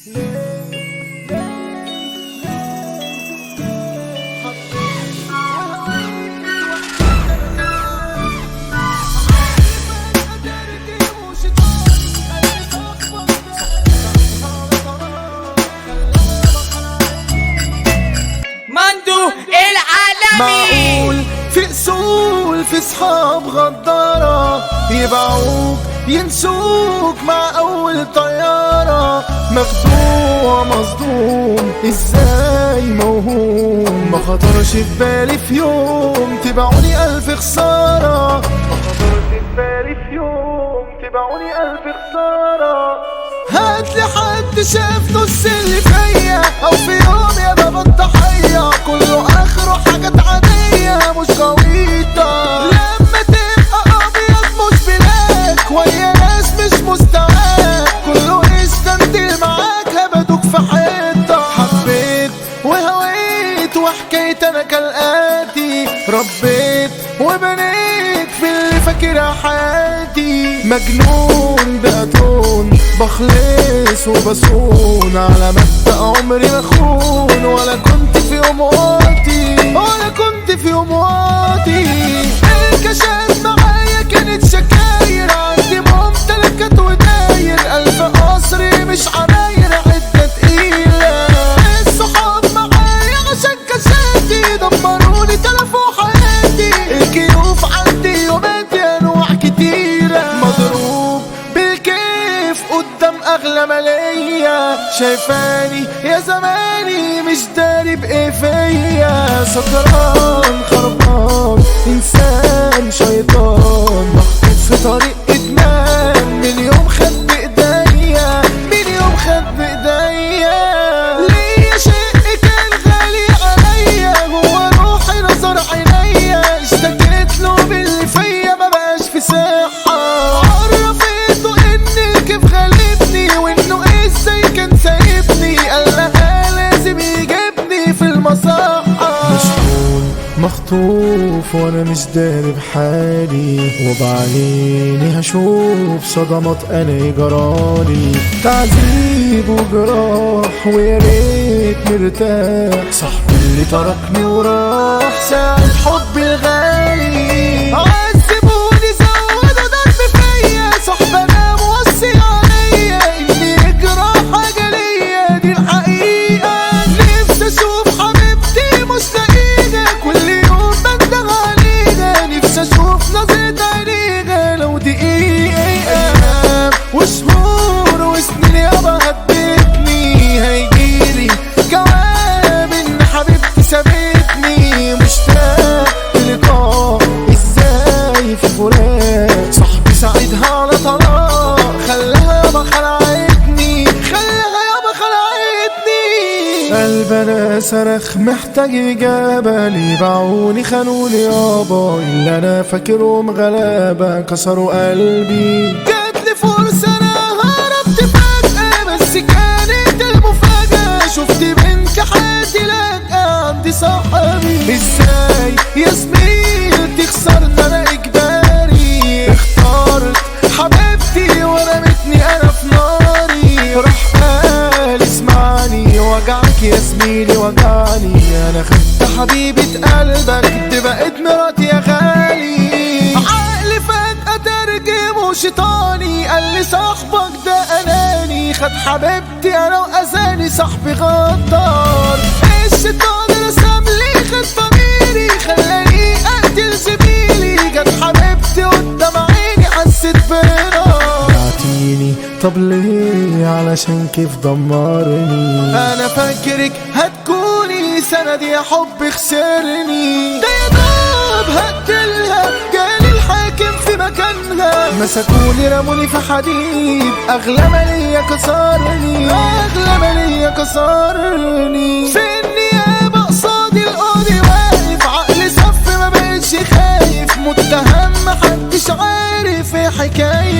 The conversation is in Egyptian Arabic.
مندو العالمي معقول في اصول في صحاب غدارة يبيعوك ينسوك مع اول طيارة مخدوع مصدوم ازاي موهوم ما خطرش في بالي في يوم تبيعوني الف خسارة ما خطرش في بالي في يوم تبيعوني الف خسارة هات لي حد شاف نص اللي فيا او في يوم يا بابا الضحية كله اخره حاجات عادية مش غويطة لما تبقى ابيض مش بلاك ويا ناس مش مستواك كله استنتل معاك هبدوك في حيطة حبيت وهويت وحكيت انا كالاتي ربيت وبنيت في اللي فاكرها حياتي مجنون بأتون بخلص وبصون على مبدأ عمري مخون ولا كنت في يوم واطي ولا كنت في يوم واطي الكشات معايا كانت شكاير عندي ممتلكات وداير ألف قصر مش عماير عدة تقيلة الصحاب معايا عشان كشاتي دمروني تلفوا حياتي الكيوف عندي يوماتي انواع كتيرة مضروب بالكيف قدام اغلى مالية شايفاني يا زماني مش داري بايه فيا سكران خربان انسان شيطان محطوط في طريق ادمان من يوم خد بايديا من يوم خد بايديا ليا شيء كان غالي عليا هو روحي نظر عينيا اشتكيت له باللي فيا ما بقاش في صحة عرفته ان الكيف غالبني وانه ازاي كان سايبني قال لها لازم يجيبني في المصحة مشغول مخطوف وانا مش داري بحالي وبعيني هشوف صدمات انا جرالي تعذيب وجراح ويا ريت مرتاح صاحبي اللي تركني وراح ساعة حبي الغالي عذبوني زودوا ضرب فيا صاحبي انا موصي عليا اني اجرى حاجة ليا دي الحقيقة نفسي اشوف حبيبتي مش لاقيها كل يوم بندم عليها نفسي اشوف نظرة عينيها لو دقيقة وشهور وسنين يابا هدتني هيجيلي جواب ان حبيبتي سابتني مشتاق للقاء ازاي في فراق صاحبي ساعدها على طلاق خلاها يابا خلعتني خلاها يابا خلعتني قلب انا صرخ محتاج اجابه ليه باعوني خانوني يابا اللي انا فاكرهم غلابه كسروا قلبي جاتلي فرصه انا هربت فجاه بس كانت المفاجاه شفت بنت حياتي لاجئه عندي صاحبي ازاي يا زميلتي خسرنا انا اجباري اخترت حبيبتي ورمتني انا في ناري راح قال اسمعني وجعك يا زميلي وجعني انا خدت حبيبة قلبك دي بقت مراتي يا غالي عقلي فجأة ترجم شيطاني قال لي صاحبك ده اناني خد حبيبتي انا واذاني صاحبي غدار الشيطان رسم لي خد ضميري خلاني اقتل زميلي جت حبيبتي قدام عيني حسيت بنار بعتيني طب ليه علشان كيف دمرني انا فاكرك هتكوني سندي يا حب خسرني ده يا دوب هقتلها جالي الحاكم في مكانها مسكوني رموني في حديد اغلى ما ليا كسرني اغلى ما ليا كسرني في النيابه قصادي القاضي واقف عقلي صف ما بقتش خايف متهم محدش عارف ايه حكايتي